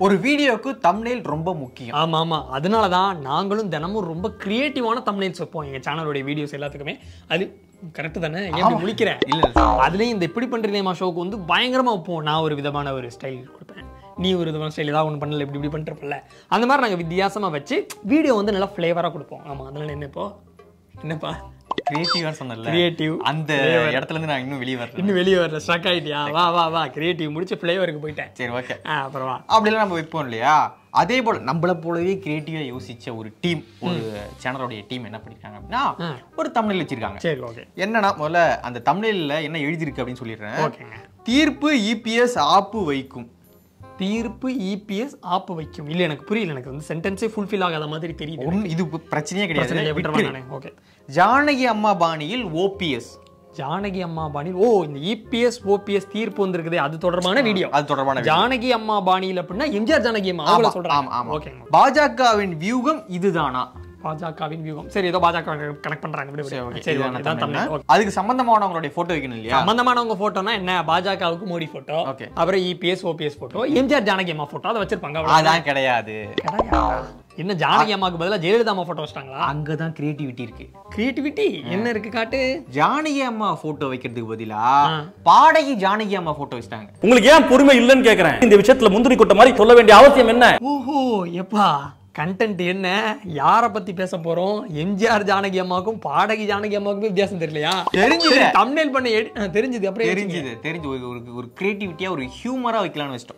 ஒரு வீடியோக்கு தம்ப்நெயில் ரொம்ப முக்கியம் ஆமா ஆமா அதனால தான் நாங்களும் தினமும் ரொம்ப கிரியேட்டிவான தம்ப்நெயில்ஸ் வைப்போம் எங்க சேனலோட வீடியோஸ் எல்லாத்துக்குமே அது கரெக்ட் தானே ஏன் இப்படி முழிக்கிறேன் இல்ல இல்ல அதுலயும் இந்த இப்படி பண்றீங்களேமா ஷோக்கு வந்து பயங்கரமா வைப்போம் நான் ஒரு விதமான ஒரு ஸ்டைல் கொடுப்பேன் நீ ஒரு விதமான ஸ்டைல் ஏதாவது ஒன்று பண்ணல இப்படி இப்படி பண்ணிருப்பல அந்த மாதிரி நாங்க வித்தியாசமா வச்சு வீடியோ வந்து நல்லா ஃப்ளேவரா கொடுப்போம் ஆமா அதனால என்ன இப்போ என்னப்பா கிரியேட்டிவா சொன்னல கிரியேட்டிவ் அந்த இடத்துல இருந்து நான் இன்னும் வெளியே வரல இன்னும் வெளியே வரல ஸ்ட்ரக் ஆயிட்டியா வா வா வா கிரியேட்டிவ் முடிச்சு ஃப்ளேவருக்கு போயிட்டேன் சரி ஓகே ஆ, அப்புறம் வா அப்படிலாம் நம்ம வைப்போம் இல்லையா அதே போல நம்மள போலவே கிரியேட்டிவா யோசிச்ச ஒரு டீம் ஒரு சேனலோடைய டீம் என்ன பண்ணிருக்காங்க அப்படின்னா ஒரு தமிழில் வச்சிருக்காங்க சரி ஓகே என்னன்னா முதல்ல அந்த தமிழில் என்ன எழுதியிருக்கு அப்படின்னு சொல்லிடுறேன் ஓகேங்க தீர்ப்பு இபிஎஸ் ஆப்பு வைக்கும் தீர்ப்பு இபிஎஸ் ஆப்பு வைக்கும் இல்ல எனக்கு புரியல எனக்கு வந்து சென்டென்ஸே ஃபுல்ஃபில் ஆகாத மாதிரி தெரியுது ஒண்ணு இது பிரச்சனையே பிரச்சனை இல்லை, கிடையாது விட்டுருவா நானே ஓகே ஜானகி அம்மா பாணியில் ஓபிஎஸ் ஜானகி அம்மா பாணி ஓ இந்த இபிஎஸ் ஓபிஎஸ் தீர்ப்பு வந்திருக்குதே அது தொடர்பான வீடியோ அது தொடர்பான video. ஜானகி அம்மா பாணியில் அப்படின்னா எம்ஜிஆர் ஜானகி அம்மா அவங்கள ஆமா, சொல்றாங்க ஆமா. ஓகேங்க பாஜகவின் வியூகம் இதுதானா பாஜகவின் வியூகம் சரி ஏதோ பாஜக கனெக்ட் பண்றாங்க விடு, விடு. Okay, சரி இதுதானா ஓகே இதான் தமிழ்ல? தமிழ் ஓகே அதுக்கு சம்பந்தமானவங்களுடைய போட்டோ வைக்கணும் இல்லையா சம்பந்தமானவங்க போட்டோனா என்ன பாஜகவுக்கு மோடி போட்டோ Okay. அப்புறம் EPS OPS photo MGR Janaki அம்மா போட்டோ அதை வச்சிருப்பாங்க அவ்வளவுதான். அதான் கிடையாது கிடையாதா? என்ன ஜானகி அம்மாவுக்கு பதிலா ஜெயலலிதா அம்மா போட்டோ வச்சிட்டாங்களா அங்கதான் கிரியேட்டிவிட்டி இருக்கு கிரியேட்டிவிட்டி என்ன இருக்கு காட்டு ஜானகி அம்மா போட்டோ வைக்கிறதுக்கு பதிலா பாடகி ஜானகி அம்மா போட்டோ வச்சிட்டாங்க உங்களுக்கு ஏன் பொறுமை இல்லைன்னு கேக்குறேன் இந்த விஷயத்துல முந்திரி கொட்ட மாதிரி சொல்ல வேண்டிய அவசியம் என்ன ஓஹோ எப்பா கண்டென்ட் என்ன யாரை பத்தி பேச போறோம் எம்ஜிஆர் ஜானகி அம்மாவுக்கும் பாடகி ஜானகி அம்மாவுக்கும் வித்தியாசம் தெரியலையா தெரிஞ்சுது. தம்ப்நெயில் பண்ண எடி- ஆ, தெரிஞ்சுது அப்புறம் தெரிஞ்சுது தெரிஞ்சு ஒரு ஒரு- ஒரு கிரியேட்டிவிட்டியா ஒரு ஹியூமரா வைக்கலாம்னு வச்சிட்டோம்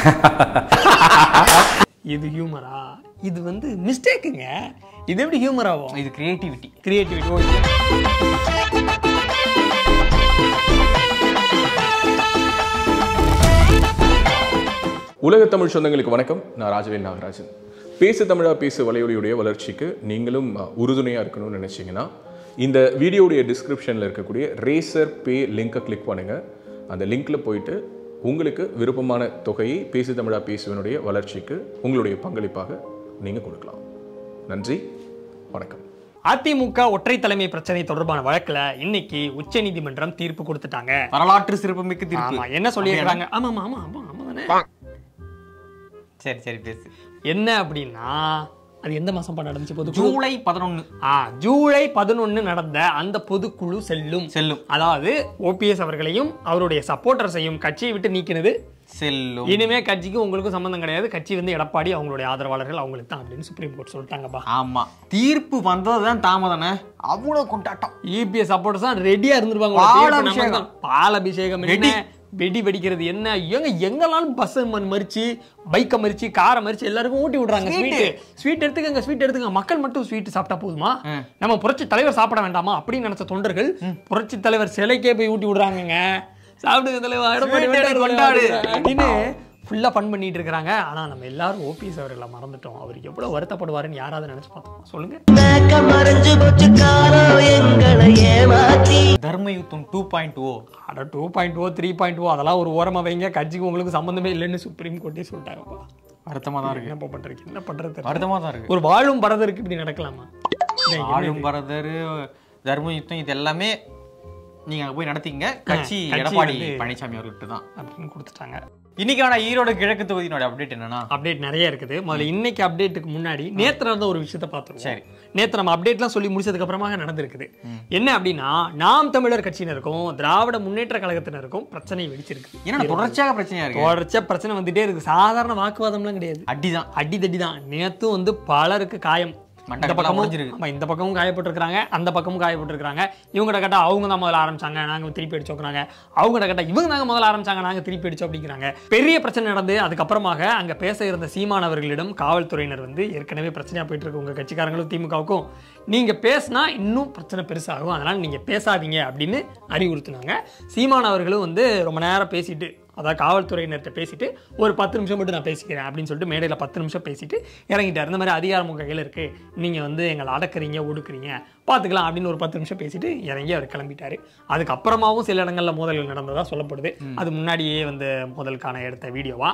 இது ஹியூமரா இது வந்து மிஸ்டேக்குங்க இது எப்படி ஹியூமர் ஆகும் இது கிரியேட்டிவிட்டி கிரியேட்டிவிட்டி ஓகே உலக தமிழ் சொந்தங்களுக்கு வணக்கம் நான் ராஜவேல் நாகராஜன் பேசு தமிழா பேசு வலையொலியுடைய வளர்ச்சிக்கு நீங்களும் அஹ், உறுதுணையா இருக்கணும்னு நினைச்சீங்கன்னா இந்த வீடியோடைய டிஸ்கிரிப்ஷனில் இருக்கக்கூடிய ரேசர் பே லிங்கை கிளிக் பண்ணுங்க அந்த லிங்க்ல போயிட்டு உங்களுக்கு விருப்பமான தொகையை பேசு தமிழா பேசுவனுடைய வளர்ச்சிக்கு உங்களுடைய பங்களிப்பாக நீங்க கொடுக்கலாம் நன்றி வணக்கம் அதிமுக ஒற்றை தலைமை பிரச்சனை தொடர்பான வழக்குல இன்னைக்கு உச்சநீதிமன்றம் தீர்ப்பு கொடுத்துட்டாங்க வரலாற்று சிறப்புமிக்க தீர்ப்பு ஆமா என்ன சொல்லியிருக்காங்க ஆமா ஆமா ஆமா ஆமா ஆமா தானே சரி சரி பேசு என்ன அப்படின்னா அது எந்த மாசம் பண்ண நடந்துச்சு பொதுக்குழு ஜூலை பதினொன்னு ஆ ஜூலை பதினொன்னு நடந்த அந்த பொதுக்குழு செல்லும் செல்லும் அதாவது ஓபிஎஸ் அவர்களையும் அவருடைய சப்போர்ட்டர்ஸையும் கட்சியை விட்டு நீக்கினது செல்லும் இனிமே கட்சிக்கு உங்களுக்கும் சம்பந்தம் கிடையாது கட்சி வந்து எடப்பாடி அவங்களுடைய ஆதரவாளர்கள் அவங்களுக்கு தான் அப்படின்னு சுப்ரீம் கோர்ட் சொல்லிட்டாங்கப்பா ஆமா தீர்ப்பு வந்ததுதான் தாமதனே அவ்வளவு கொண்டாட்டம் இபிஎஸ் சப்போர்ட்டர்ஸ் தான் ரெடியா இருந்திருப்பாங்க பாலாபிஷேகம். பாலாபிஷேகம் என்ன வெடி வெடிக்கிறது என்ன எங்க எங்கெல்லாம் பஸ் மறிச்சு பைக்கை மறிச்சு காரை மறிச்சு எல்லாருக்கும் ஊட்டி விடுறாங்க ஸ்வீட் ஸ்வீட் எடுத்துக்கங்க ஸ்வீட் எடுத்துக்கங்க மக்கள் மட்டும் ஸ்வீட் சாப்பிட்டா போதுமா நம்ம புரட்சி தலைவர் சாப்பிட வேண்டாமா அப்படின்னு நினைச்ச தொண்டர்கள் புரட்சி தலைவர் சிலைக்கே போய் ஊட்டி விடுறாங்கங்க சாப்பிடுங்க தலைவா எடப்பாடி Sweet வந்துட்டாரு, கொண்டாடு. அப்படின்னு ஃபுல்லா ஃபன் பண்ணிட்டு இருக்காங்க ஆனா நம்ம எல்லாரும் ஓபிஎஸ் அவர்களை மறந்துட்டோம் அவர் எவ்வளவு வருத்தப்படுவாருன்னு யாராவது நினைச்சு பார்த்தோம் சொல்லுங்க மேக்க மறைஞ்சு போச்சு காலம் எங்களை ஏமாத்தி தர்மயுத்தம் டூ பாயிண்ட் ஓ அட two point o three point o அதெல்லாம் ஒரு ஓரமா வைங்க கட்சிக்கு உங்களுக்கு சம்பந்தமே இல்லைன்னு சுப்ரீம் கோர்ட்டே சொல்லிட்டாங்கப்பா வருத்தமா தான் இருக்கு என்ன பண்றீங்க என்ன பண்றது தெரியல. வருத்தமா தான் இருக்கு ஒரு வாழும் பரதருக்கு இப்படி நடக்கலாமா இது என்ன ஆளும் பரதர் தர்மயுத்தம் இது எல்லாமே நீங்க அங்க போய் நடத்திங்க கட்சி கட்சி எடப்பாடி வந்து- பழனிசாமி அவர்கிட்ட தான் அப்படின்னு கொடுத்துட்டாங்க இன்னைக்கான ஈரோடு கிழக்கு தொகுதியினோட அப்டேட் என்னன்னா அப்டேட் நிறைய இருக்குது முதல்ல இன்னைக்கு அப்டேட்டுக்கு முன்னாடி நேத்து நடந்த ஒரு விஷயத்தை பார்த்துருவோம் சரி. நேத்து நம்ம அப்டேட்லாம் சொல்லி முடிச்சதுக்கு அப்புறமாக நடந்திருக்குது என்ன அப்படின்னா நாம் தமிழர் கட்சியினருக்கும் திராவிட முன்னேற்ற கழகத்தினருக்கும் பிரச்சனை வெடிச்சிருக்கு என்னடா தொடர்ச்சியாக பிரச்சனையா இருக்கு தொடர்ச்சியா பிரச்சனை வந்துட்டே இருக்கு சாதாரண வாக்குவாதம்லாம் கிடையாது அடிதான் அடி தடி தான் நேத்தும் வந்து பலருக்கு காயம் இந்த மண்டபம்லாம் பக்கமும் உடைஞ்சிருக்கு. ஆமா இந்த பக்கமும் காயப்பட்டிருக்காங்க அந்த பக்கமும் காயப்பட்டிருக்காங்க இவங்ககிட்ட கேட்டா அவங்க தான் முதல்ல ஆரம்பிச்சாங்க நாங்க திருப்பி அடிச்சோக்குறாங்க அவங்ககிட்ட கேட்டா இவங்க தாங்க முதல்ல ஆரம்பிச்சாங்க நாங்க திருப்பி அடிச்சோம் அப்படிங்கிறாங்க பெரிய பிரச்சனை நடந்து அதுக்கப்புறமாக அங்க பேச இருந்த சீமானவர்களிடம் காவல்துறையினர் வந்து ஏற்கனவே பிரச்சனையா போயிட்டு இருக்கு உங்க கட்சிக்காரங்களும் திமுகவுக்கும் நீங்க பேசினா இன்னும் பிரச்சனை பெருசாகும் அதனால நீங்க பேசாதீங்க அப்படின்னு அறிவுறுத்தினாங்க சீமானவர்களும் வந்து ரொம்ப நேரம் பேசிட்டு அதாவது காவல்துறையினர்கிட்ட பேசிட்டு ஒரு பத்து நிமிஷம் மட்டும் நான் பேசிக்கிறேன் அப்படின்னு சொல்லிட்டு மேடையில் பத்து நிமிஷம் பேசிட்டு இறங்கிட்டார் இந்த மாதிரி அதிகாரம் உங்கள் கையில் இருக்கு நீங்கள் வந்து எங்களை அடக்குறீங்க ஒடுக்குறீங்க பார்த்துக்கலாம் அப்படின்னு ஒரு பத்து நிமிஷம் பேசிட்டு இறங்கி அவர் கிளம்பிட்டாரு அதுக்கப்புறமாவும் சில இடங்களில் மோதல்கள் நடந்ததா சொல்லப்படுது அது முன்னாடியே வந்து மோதலுக்கான எடுத்த வீடியோவா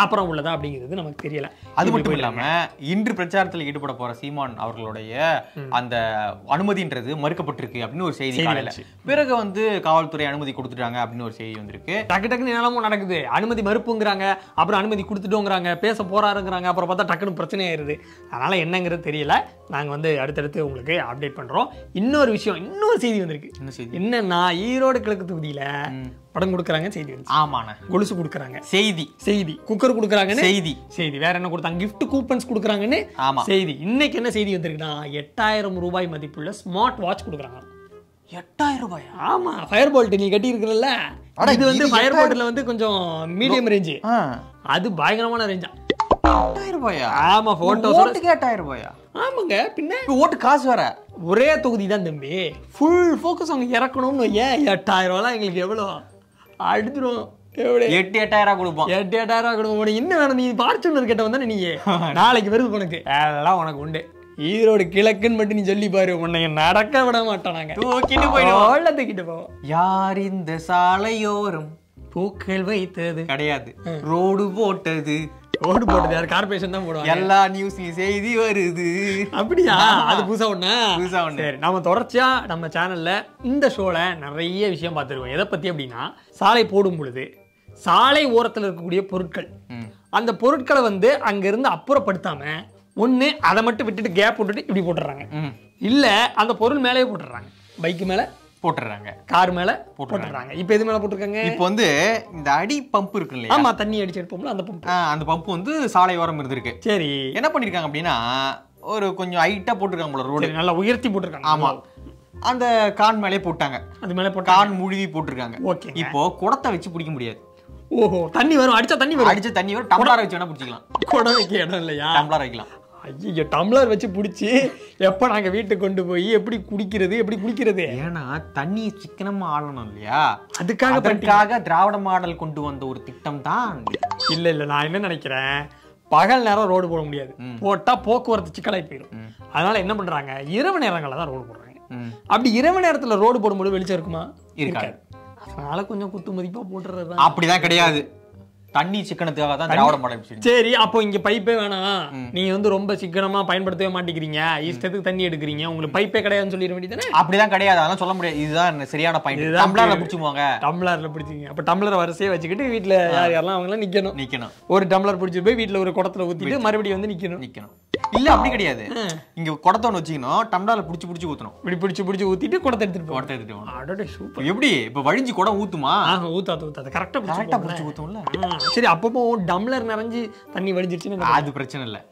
அப்புறம் உள்ளதா அப்படிங்கிறது நமக்கு தெரியல அது மட்டும் இல்லாம இன்று பிரச்சாரத்தில் ஈடுபட போற சீமான் அவர்களுடைய அந்த அனுமதின்றது மறுக்கப்பட்டிருக்கு அப்படின்னு ஒரு செய்தி செய்தி காலையில வந்துச்சு. பிறகு வந்து காவல்துறை அனுமதி கொடுத்துட்டாங்க அப்படின்னு ஒரு செய்தி வந்திருக்கு டக்கு டக்குன்னு என்னெல்லாமோ நடக்குது அனுமதி மறுப்புங்கிறாங்க அப்புறம் அனுமதி கொடுத்துட்டோங்கிறாங்க பேச போறாருங்கிறாங்க அப்புறம் பார்த்தா டக்குன்னு பிரச்சனை ஆயிருது அதனால என்னங்கிறது தெரியல நாங்க வந்து அடுத்தடுத்து உங்களுக்கு அப்டேட் பண்றோம் இன்னொரு விஷயம் இன்னொரு செய்தி வந்திருக்கு என்ன செய்தி என்னன்னா ஈரோடு கிழக்கு தொகுதியில படம் கொடுக்குறாங்க செய்தி வந்துச்சு ஆமாண்ண கொலுசு கொடுக்குறாங்க செய்தி செய்தி குக்கர் கொடுக்குறாங்கன்னு செய்தி செய்தி வேற என்ன கொடுத்தாங்க gift கூப்பன்ஸ் கொடுக்குறாங்கன்னு ஆமா. செய்தி இன்னைக்கு என்ன செய்தி வந்திருக்குன்னா எட்டாயிரம் ரூபாய் மதிப்புள்ள ஸ்மார்ட் வாட்ச் கொடுக்குறாங்க எட்டாயிரம் ரூபாயா ஆமா ஃபயர் போல்ட் நீ கட்டி இருக்கிறல்ல அட, இது வந்து இது ஃபயர் எட்டாயிரம் போல்ட்ல வந்து கொஞ்சம் மீடியம் ரேஞ்சு ஆ, அது பயங்கரமான ரேஞ்சா எட்டாயிரம் ரூபாயா ஆமா போட்டோஸ் ஓட்டுக்கு எட்டாயிரம் ரூபாயா ஆமாங்க பின்ன இப்ப ஓட்டு காசு வேற ஒரே தொகுதி தான் தம்பி ஃபுல் ஃபோக்கஸ் அவங்க இறக்கணும்னு ஏன் எட்டாயிரம் ரூபாய் எங்களுக்கு எவ்வளோ அடுத்துரும் எவ்வளோ எட்டு எட்டாயிரம் கொடுப்போம் எட்டு எட்டாயிரம் ரூபாய் கொடுக்க உனக்கு என்ன வேணும் நீ பார்ச்சுனர் கேட்ட வந்தானே நீ நாளைக்கு வருது உனக்கு அதெல்லாம் உனக்கு உண்டு ஈரோடு கிழக்குன்னு மட்டும் நீ சொல்லி பாரு உன்னை நடக்க விட மாட்டோம் நாங்க தூக்கிட்டு போயிடுவோம் ஓட தூக்கிட்டு போவோம் யார் இந்த சாலையோரம் பூக்கள் வைத்தது கிடையாது ரோடு போட்டது ஓடு போட்டது யார் கார்பரேஷன் தான் போடுவாங்க எல்லா நியூஸ்லயும் செய்தி வருது அப்படியா அது புதுசா ஒண்ணா புதுசா ஒண்ணு. சரி நம்ம தொடர்ச்சியா நம்ம சேனல்ல இந்த ஷோல நிறைய விஷயம் பார்த்துருக்கோம் எதை பத்தி அப்படின்னா சாலை போடும் பொழுது சாலை ஓரத்துல இருக்கக்கூடிய பொருட்கள் ம். அந்த பொருட்களை வந்து அங்க இருந்து அப்புறப்படுத்தாம ஒண்ணு அதை மட்டும் விட்டுட்டு கேப் விட்டுட்டு இப்படி போட்டுறாங்க ம். இல்ல அந்த பொருள் மேலேயே போட்டுறாங்க பைக் மேல போட்டுறாங்க கார் மேல போட்டுறாங்க இப்போ எது மேல போட்டிருக்காங்க இப்போ வந்து இந்த அடி பம்ப் இருக்கு இல்லையா ஆமா தண்ணி அடிச்சு எடுப்போம்ல அந்த பம்ப் ஆ, அந்த பம்ப் வந்து சாலையோரம் இருந்திருக்கு சரி என்ன பண்ணிருக்காங்க அப்படின்னா ஒரு கொஞ்சம் ஹைட்டா போட்டிருக்காங்க போல ரோடு சரி நல்லா உயர்த்தி போட்டிருக்காங்க ஆமா அந்த கான் மேலே போட்டாங்க அது மேல போட்டா கான் முழுவி போட்டிருக்காங்க ஓகேங்க. இப்போ குடத்தை வச்சு பிடிக்க முடியாது ஓஹோ தண்ணி வரும் அடிச்சா தண்ணி வரும் அடிச்ச தண்ணி வரும் டம்ளர் வச்சு வேணா பிடிச்சிக்கலாம் குடம் வைக்க இடம் இல்லையா டம்ளர் வைக்கலாம் ஐயோ டம்ளர் வச்சு பிடிச்சி எப்போ நாங்க வீட்டுக்கு கொண்டு போய் எப்படி குடிக்கிறது எப்படி குடிக்கிறது ஏன்னா தண்ணி சிக்கனமா ஆடணும் இல்லையா அதுக்காக அதற்காக திராவிட மாடல் கொண்டு வந்த ஒரு திட்டம் தான் இல்ல இல்ல நான் என்ன நினைக்கிறேன் பகல் நேரம் ரோடு போட முடியாது போட்டா போக்குவரத்து சிக்கலாய் போயிடும் அதனால என்ன பண்றாங்க இரவு நேரங்கள்ல தான் ரோடு போடுறாங்க ம். அப்படி இரவு நேரத்துல ரோடு போடும்போது வெளிச்சம் இருக்குமா இருக்காது. அதனால கொஞ்சம் குத்து மதிப்பா போட்டுறது அப்படிதான் கிடையாது தண்ணி சிக்கனத்துக்காக தான் திராவிட மாடல் வச்சிருக்கு. சரி அப்போ இங்க பைப்பே வேணாம் நீங்க வந்து ரொம்ப சிக்கனமா பயன்படுத்தவே மாட்டேங்கிறீங்க இஷ்டத்துக்கு தண்ணி எடுக்கிறீங்க உங்களுக்கு பைப்பே கிடையாதுன்னு சொல்லிட வேண்டியதானே அப்படிதான் கிடையாது அதெல்லாம் சொல்ல முடியாது இதுதான் சரியான பாயிண்ட் இதுதான் டம்ளர்ல பிடிச்சுக்குவாங்க டம்ளர்ல பிடிச்சிங்க அப்ப டம்ளர் வரிசையே வச்சுக்கிட்டு வீட்ல யார் யாரெல்லாம் அவங்களாம் நிக்கணும் நிக்கணும் ஒரு டம்ளர் பிடிச்சி போய் வீட்ல ஒரு குடத்துல ஊத்திட்டு மறுபடியும் வந்து நிக்கணும் நிக்கணும் இல்ல அப்படி கிடையாது இங்க குடத்தை ஒண்ணு வச்சுக்கணும் டம்ளர்ல புடிச்சு புடிச்சு ஊத்தணும் இப்படி பிடிச்சி பிடிச்சி ஊத்திட்டு குடத்தை எடுத்துட்டு போகணும் குடத்தை எடுத்துட்டு போகணும் அடடே சூப்பர் எப்படி இப்ப வழிஞ்சு குடம் ஊத்துமா ஆஹ் ஊத்தாது ஊத்தாது கரெக்டா கரெக்டா பிடிச்சி புடிச்சு ஊத்தும்ல சரி அப்பப்போ டம்ளர் நிறைஞ்சு தண்ணி வடிஞ்சிருச்சுன்னு என்ன அது பிரச்சனை இல்ல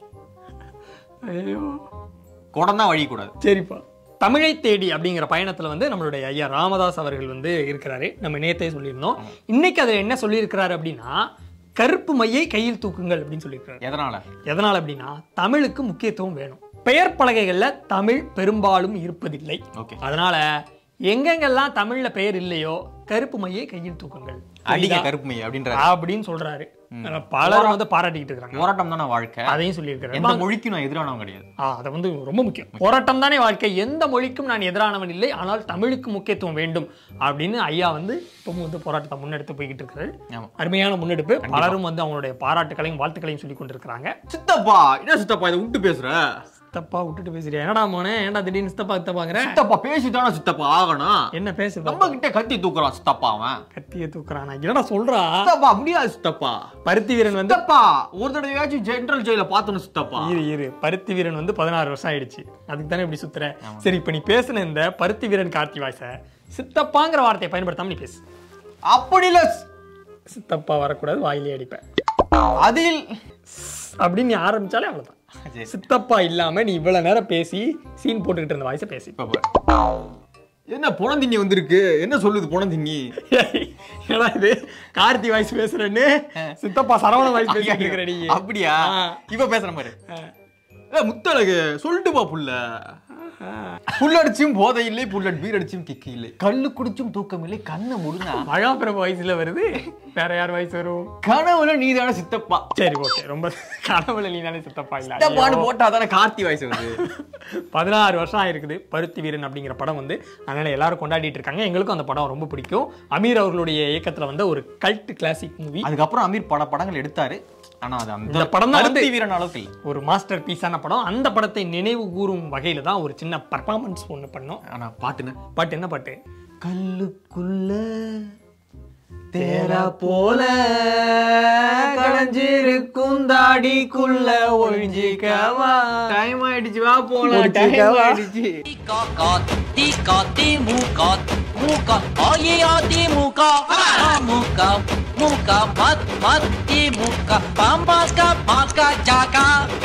பண்ணுவ? ஐயோ குடம் தான் வழி கூடாது சரிப்பா தமிழை தேடி அப்படிங்கிற பயணத்துல வந்து நம்மளுடைய ஐயா ராமதாஸ் அவர்கள் வந்து இருக்கிறாரு நம்ம நேத்தே சொல்லியிருந்தோம் இன்னைக்கு அதில் என்ன சொல்லியிருக்கிறாரு அப்படின்னா கருப்பு மையை கையில் தூக்குங்கள் அப்படின்னு சொல்லியிருக்கிறாரு எதனால எதனால் அப்படின்னா தமிழுக்கு முக்கியத்துவம் வேணும் பெயர் பலகைகள்ல தமிழ் பெரும்பாலும் இருப்பதில்லை ஓகே அதனால எங்கெங்கெல்லாம் தமிழ்ல பெயர் இல்லையோ கருப்பு மையை கையில் தூக்குங்கள் அடிக்க கருப்புமை அப்படின்ற அப்படின்னு சொல்றாரு ஆனா பலரும் வந்து பாராட்டிக்கிட்டு இருக்காங்க போராட்டம் தானே வாழ்க்கை அதையும் சொல்லியிருக்காரு எந்த மொழிக்கும் நான் எதிரானவன் கிடையாது ஆ அதை வந்து ரொம்ப முக்கியம் போராட்டம் தானே வாழ்க்கை எந்த மொழிக்கும் நான் எதிரானவன் இல்லை ஆனால் தமிழுக்கு முக்கியத்துவம் வேண்டும் அப்படின்னு ஐயா வந்து இப்பவும் வந்து போராட்டத்தை முன்னெடுத்து போய்கிட்டு இருக்காரு ஆமா. அருமையான முன்னெடுப்பு பலரும் வந்து அவங்களுடைய பாராட்டுகளையும் வாழ்த்துக்களையும் சொல்லி கொண்டிருக்கிறாங்க சித்தப்பா என்ன சித்தப்பா இதை விட்டு பேசுற சித்தப்பா விட்டுட்டு பேசுறியா என்னடா மோனே ஏன்டா திடீர்னு சித்தப்பா சித்தப்பாங்கிற சித்தப்பா பேசிட்டானா சித்தப்பா ஆகணும் என்ன பேசு நம்ம கிட்ட கத்தி தூக்குறான் சித்தப்பா அவன் கத்திய தூக்குறானா என்னடா சொல்றா சித்தப்பா முடியாது சித்தப்பா பருத்தி வீரன் வந்து சித்தப்பா ஒரு தடவையாச்சும் ஜென்ரல் ஜெயில பார்த்தணும் சித்தப்பா இரு இரு பருத்தி வீரன் வந்து பதினாறு வருஷம் ஆயிடுச்சு அதுக்கு தானே இப்படி சுத்துற சரி இப்ப நீ பேசுன இந்த பருத்தி வீரன் கார்த்தி வாய்ஸ சித்தப்பாங்கிற வார்த்தையை பயன்படுத்தாம நீ பேசு அப்படி இல்ல சித்தப்பா வரக்கூடாது வாயிலே அடிப்பேன் அதில் அப்படின்னு நீ ஆரம்பிச்சாலே அவ்வளவுதான் சரி. சித்தப்பா இல்லாம நீ இவ்வளவு நேரம் பேசி சீன் போட்டுக்கிட்டு இருந்த வாய்ஸை பேசி இப்ப பாரு. என்ன புனந்திண்ணி வந்திருக்கு என்ன சொல்லுது புனந்திண்ணி ஏடா இது கார்த்தி வாய்ஸ் பேசுறேன்னு சித்தப்பா சரவண வாய்ஸ் பேசிட்டு இருக்கிற நீ அப்படியா ஆ. இப்ப பேசுற மாதிரி ஏ முத்தழகு சொல்லிட்டு பா புள்ள புல் அடிச்சும் போதை இல்லை புல்லட் பீர் அடிச்சும் கிக்கு இல்லை கல்லு குடிச்சும் தூக்கம் இல்லை கண்ணை முடுங்க மழா பிரபு வயசுல வருது வேற யார் வயசு வரும் கனவுல நீதான சித்தப்பா சரி ஓகே ரொம்ப கனவுல நீ தானே சித்தப்பா இல்ல சித்தப்பான்னு ஐயோ. போட்டா தானே கார்த்தி வயசு வருது பதினாறு வருஷம் ஆயிருக்குது பருத்தி வீரன் அப்படிங்கிற படம் வந்து அதனால எல்லாரும் கொண்டாடிட்டு இருக்காங்க எங்களுக்கும் அந்த படம் ரொம்ப பிடிக்கும் அமீர் அவர்களுடைய இயக்கத்துல வந்த ஒரு கல்ட் கிளாசிக் மூவி அதுக்கப்புறம் அமீர் பல படங்கள் எடுத்தாரு ஆனா அது அந்த இந்த படம் தான் பருத்தி வந்து- வீரன் அளவுக்கு இல்லை ஒரு மாஸ்டர் பீஸான படம் அந்த படத்தை நினைவு கூறும் வகையில தான் ஒரு சின்ன பர்ஃபார்மன்ஸ் ஒன்று பண்ணோம் ஆனா பாட்டுன்னு பாட்டு என்ன பாட்டு கல்லுக்குள்ள தேரா போல கடைஞ்சிருக்கும் தாடிக்குள்ள ஒழிஞ்சிக்கவா டைம் ஆயிடுச்சு வா போலாம் டைம் ஆயிடுச்சு Muka, tika, timuka, muka, ayya timuka, muka, muka, mat, mat, timuka, pambaska, paska, jaka.